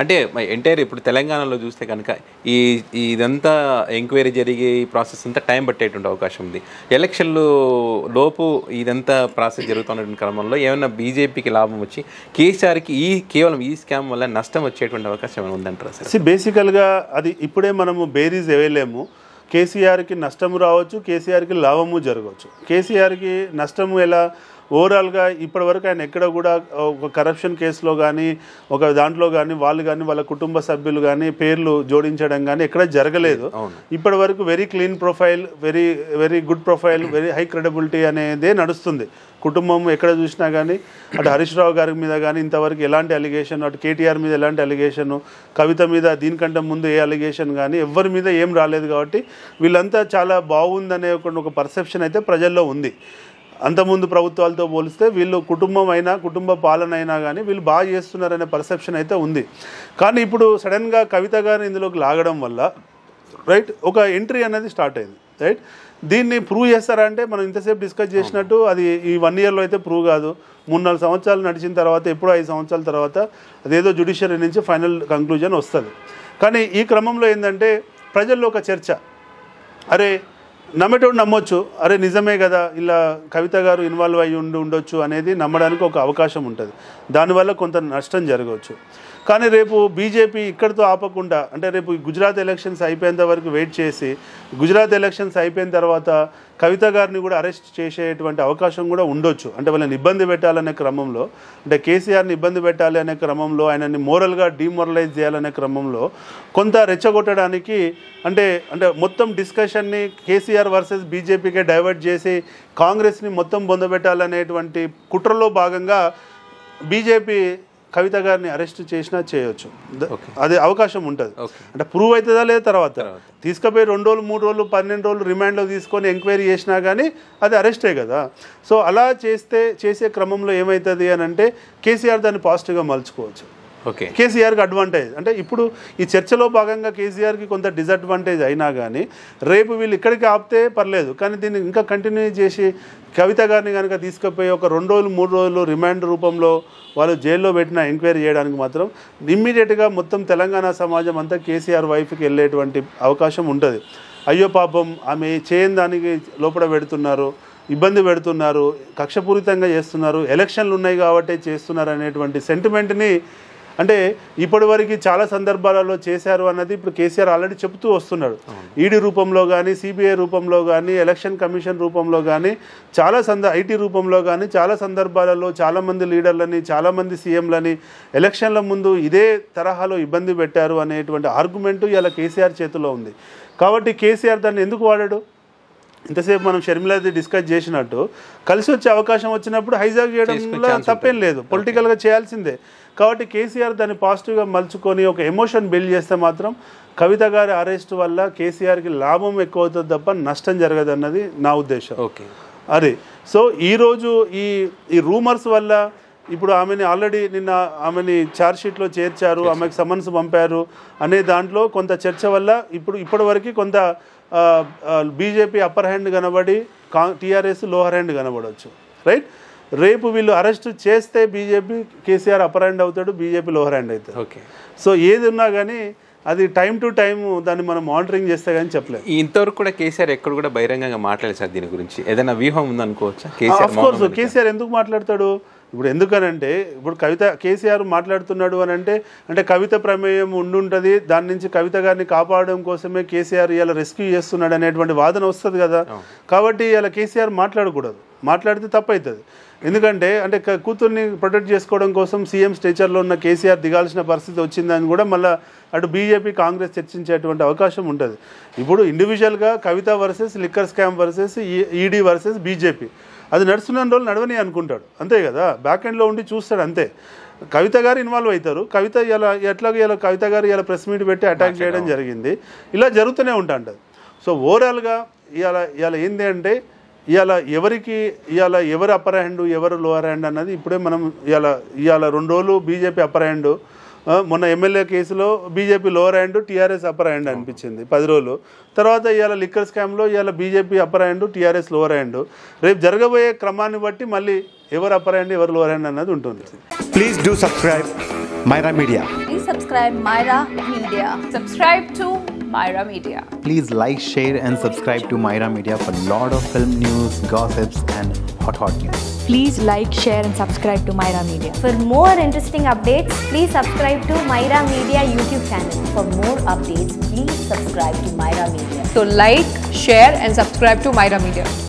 అంటే ఎంటైర్ ఇప్పుడు తెలంగాణలో చూస్తే కనుక ఈ ఈ ఇదంతా ఎంక్వైరీ జరిగే ఈ ప్రాసెస్ అంతా టైం పట్టేటువంటి అవకాశం ఉంది ఎలక్షన్లు లోపు ఇదంతా ప్రాసెస్ జరుగుతున్నటువంటి క్రమంలో ఏమైనా బీజేపీకి లాభం వచ్చి కేసీఆర్కి ఈ కేవలం ఈ స్కామ్ వల్ల నష్టం వచ్చేటువంటి అవకాశం ఏమైనా ఉందంటారా సార్ సి బేసికల్గా అది ఇప్పుడే మనము బేరీస్ వేయలేము కేసీఆర్కి నష్టము రావచ్చు కేసీఆర్కి లాభము జరగవచ్చు కేసీఆర్కి నష్టము ఎలా ఓవరాల్గా ఇప్పటివరకు ఆయన ఎక్కడ కూడా ఒక కరప్షన్ కేసులో కానీ ఒక దాంట్లో కానీ వాళ్ళు కానీ వాళ్ళ కుటుంబ సభ్యులు కానీ పేర్లు జోడించడం కానీ ఎక్కడ జరగలేదు ఇప్పటి వరకు very clean profile very very good profile very high credibility అనేదే నడుస్తుంది కుటుంబం ఎక్కడ చూసినా కానీ అటు హరీష్ రావు గారి మీద కానీ ఇంతవరకు ఎలాంటి అలిగేషన్ అటు కేటీఆర్ మీద ఎలాంటి అలిగేషన్ కవిత మీద దీనికంటే ముందు ఏ అలిగేషన్ కానీ ఎవరి మీద ఏం రాలేదు కాబట్టి వీళ్ళంతా చాలా బాగుందనే ఒక ఒక పర్సెప్షన్ అయితే ప్రజల్లో ఉంది అంతకుముందు ప్రభుత్వాలతో పోలిస్తే వీళ్ళు కుటుంబం అయినా కుటుంబ పాలన అయినా కానీ వీళ్ళు బాగా చేస్తున్నారనే పర్సెప్షన్ అయితే ఉంది కానీ ఇప్పుడు సడన్గా కవిత గారిని ఇందులోకి లాగడం వల్ల రైట్ ఒక ఎంట్రీ అనేది స్టార్ట్ అయింది రైట్ దీన్ని ప్రూవ్ చేస్తారా అంటే మనం ఇంతసేపు డిస్కస్ చేసినట్టు అది ఈ వన్ ఇయర్లో అయితే ప్రూవ్ కాదు మూడు నాలుగు సంవత్సరాలు నడిచిన తర్వాత ఎప్పుడో ఐదు సంవత్సరాల తర్వాత అదేదో జుడిషియరీ నుంచి ఫైనల్ కంక్లూజన్ వస్తుంది కానీ ఈ క్రమంలో ఏంటంటే ప్రజల్లో ఒక చర్చ అరే నమ్మేటోడు నమ్మొచ్చు అరే నిజమే కదా ఇలా కవిత గారు ఇన్వాల్వ్ అయ్యి ఉండి ఉండొచ్చు అనేది నమ్మడానికి ఒక అవకాశం ఉంటుంది దానివల్ల కొంత నష్టం జరగవచ్చు కానీ రేపు బీజేపీ ఇక్కడితో ఆపకుండా అంటే రేపు ఈ గుజరాత్ ఎలక్షన్స్ అయిపోయేంత వరకు వెయిట్ చేసి గుజరాత్ ఎలక్షన్స్ అయిపోయిన తర్వాత కవిత గారిని కూడా అరెస్ట్ చేసేటువంటి అవకాశం కూడా ఉండొచ్చు అంటే వాళ్ళని ఇబ్బంది పెట్టాలనే క్రమంలో అంటే కేసీఆర్ని ఇబ్బంది పెట్టాలి అనే క్రమంలో ఆయనని మోరల్గా డిమోరలైజ్ చేయాలనే క్రమంలో కొంత రెచ్చగొట్టడానికి అంటే అంటే మొత్తం డిస్కషన్ని కేసీఆర్ వర్సెస్ బీజేపీకే డైవర్ట్ చేసి కాంగ్రెస్ని మొత్తం బొందబెట్టాలనేటువంటి కుట్రలో భాగంగా బీజేపీ కవిత గారిని అరెస్ట్ చేసినా చేయొచ్చు ద- అది అవకాశం ఉంటుంది అంటే ప్రూవ్ అవుతుందా లేదా తర్వాత తీసుకుపోయి రెండు రోజులు మూడు రోజులు పన్నెండు రోజులు రిమాండ్లో తీసుకొని ఎంక్వైరీ చేసినా కానీ అది అరెస్టే కదా సో అలా చేస్తే చేసే క్రమంలో ఏమవుతుంది అని అంటే కేసీఆర్ దాన్ని పాజిటివ్గా మలుచుకోవచ్చు ఓకే కేసీఆర్కి అడ్వాంటేజ్ అంటే ఇప్పుడు ఈ చర్చలో భాగంగా కేసీఆర్కి కొంత డిసడ్వాంటేజ్ అయినా కానీ రేపు వీళ్ళు ఇక్కడికి ఆపితే పర్లేదు కానీ దీన్ని ఇంకా కంటిన్యూ చేసి కవిత గారిని కనుక తీసుకుపోయి ఒక రెండు రోజులు మూడు రోజులు రిమాండ్ రూపంలో వాళ్ళు జైల్లో పెట్టిన ఎంక్వైరీ చేయడానికి మాత్రం ఇమ్మీడియట్గా మొత్తం తెలంగాణ సమాజం అంతా కేసీఆర్ వైఫ్కి వెళ్ళేటువంటి అవకాశం ఉంటుంది అయ్యో పాపం ఆమె చేయని దానికి లోపల పెడుతున్నారు ఇబ్బంది పెడుతున్నారు కక్షపూరితంగా చేస్తున్నారు ఎలక్షన్లు ఉన్నాయి కాబట్టి చేస్తున్నారు అనేటువంటి సెంటిమెంట్ని అంటే ఇప్పటి వరకు చాలా సందర్భాలలో చేశారు అన్నది ఇప్పుడు కేసీఆర్ ఆల్రెడీ చెబుతూ వస్తున్నాడు ఈడీ రూపంలో కానీ సిబిఐ రూపంలో కానీ ఎలక్షన్ కమిషన్ రూపంలో కానీ చాలా సంద ఐటీ రూపంలో కానీ చాలా సందర్భాలలో చాలామంది లీడర్లని చాలామంది సీఎంలని ఎలక్షన్ల ముందు ఇదే తరహాలో ఇబ్బంది పెట్టారు అనేటువంటి ఆర్గ్యుమెంటు ఇలా కేసీఆర్ చేతిలో ఉంది కాబట్టి కేసీఆర్ దాన్ని ఎందుకు వాడాడు ఇంతసేపు మనం షర్మిలాది డిస్కస్ చేసినట్టు కలిసి వచ్చే అవకాశం వచ్చినప్పుడు హైజాక్ చేయడంలో తప్పేం లేదు పొలిటికల్గా చేయాల్సిందే కాబట్టి కేసీఆర్ దాన్ని పాజిటివ్గా మలుచుకొని ఒక ఎమోషన్ బిల్డ్ చేస్తే మాత్రం కవిత గారి అరెస్ట్ వల్ల కేసీఆర్కి లాభం ఎక్కువ అవుతుంది తప్ప నష్టం జరగదన్నది నా ఉద్దేశం ఓకే అదే సో ఈరోజు ఈ ఈ రూమర్స్ వల్ల ఇప్పుడు ఆమెని ఆల్రెడీ నిన్న ఆమెని ఛార్జ్షీట్లో చేర్చారు ఆమెకు సమన్స్ పంపారు అనే దాంట్లో కొంత చర్చ వల్ల ఇప్పుడు ఇప్పటివరకు కొంత బీజేపీ అప్పర్ హ్యాండ్ కనబడి కా టీఆర్ఎస్ లోవర్ హ్యాండ్ కనబడవచ్చు రైట్ రేపు వీళ్ళు అరెస్ట్ చేస్తే బీజేపీ కేసీఆర్ అప్పర్ హ్యాండ్ అవుతాడు బీజేపీ లోవర్ హ్యాండ్ అవుతాడు ఓకే సో ఏది ఉన్నా కానీ అది టైం టు టైం దాన్ని మనం మానిటరింగ్ చేస్తే కానీ చెప్పలేము ఈ ఇంతవరకు కూడా కేసీఆర్ ఎక్కడ కూడా బహిరంగంగా మాట్లాడలేదు సార్ దీని గురించి ఏదైనా వ్యూహం ఉందనుకోవచ్చా ఆఫ్ కేసీఆర్ కోర్స్ కేసీఆర్ ఎందుకు మాట్లాడతాడు ఇప్పుడు ఎందుకనంటే ఇప్పుడు కవిత కేసీఆర్ మాట్లాడుతున్నాడు అని అంటే అంటే కవిత ప్రమేయం ఉండుంటది దాని నుంచి కవిత గారిని కాపాడడం కోసమే కేసీఆర్ ఇలా రెస్క్యూ చేస్తున్నాడు అనేటువంటి వాదన వస్తుంది కదా కాబట్టి ఇలా కేసీఆర్ మాట్లాడకూడదు మాట్లాడితే తప్పవుతుంది ఎందుకంటే అంటే క- కూతుర్ని ప్రొటెక్ట్ చేసుకోవడం కోసం సీఎం స్టేచర్లో ఉన్న కేసీఆర్ దిగాల్సిన పరిస్థితి వచ్చిందని కూడా మళ్ళీ అటు బీజేపీ కాంగ్రెస్ చర్చించేటువంటి అవకాశం ఉంటుంది ఇప్పుడు ఇండివిజువల్గా Kavitha versus liquor scam versus ED versus BJP అది నడుస్తున్న రోజులు నడవని అనుకుంటాడు అంతే కదా బ్యాక్ ఎండ్లో ఉండి చూస్తాడు అంతే కవిత గారు ఇన్వాల్వ్ అవుతారు కవిత ఇలా ఎట్లాగో ఇలా కవిత గారు ఇలా ప్రెస్ మీట్ పెట్టి అటాక్ చేయడం జరిగింది ఇలా జరుగుతూనే ఉంటాంటది సో ఓవరాల్గా ఇవాళ ఇవాళ ఏంది అంటే ఇవాళ ఎవరికి ఇవాళ ఎవరు అప్పర్ హ్యాండ్ ఎవరు లోవర్ హ్యాండ్ అన్నది ఇప్పుడే మనం ఇవాళ ఇవాళ రెండు రోజులు బీజేపీ అప్పర్ హ్యాండ్ ఆ, మొన్న ఎమ్మెల్యే కేసులో BJP lower hand TRS upper hand అనిపించింది పది రోజులు తర్వాత ఇవాళ లిక్కర్ స్కామ్లో ఇవాళ BJP upper hand TRS lower hand రేపు జరగబోయే క్రమాన్ని బట్టి మళ్ళీ ఎవరు అప్పర్ హ్యాండ్ ఎవరు లోవర్ హ్యాండ్ అన్నది ఉంటుంది Please do subscribe Myra Media. Please subscribe Myra Media. Subscribe to Myra Media. Please like, share, and subscribe to Myra Media for lot of film news, gossips, and hot hot news. Please like, share, and subscribe to Myra Media. For more interesting updates, please subscribe to Myra Media YouTube channel. For more updates, please subscribe to Myra Media. So like, share and subscribe to Myra Media.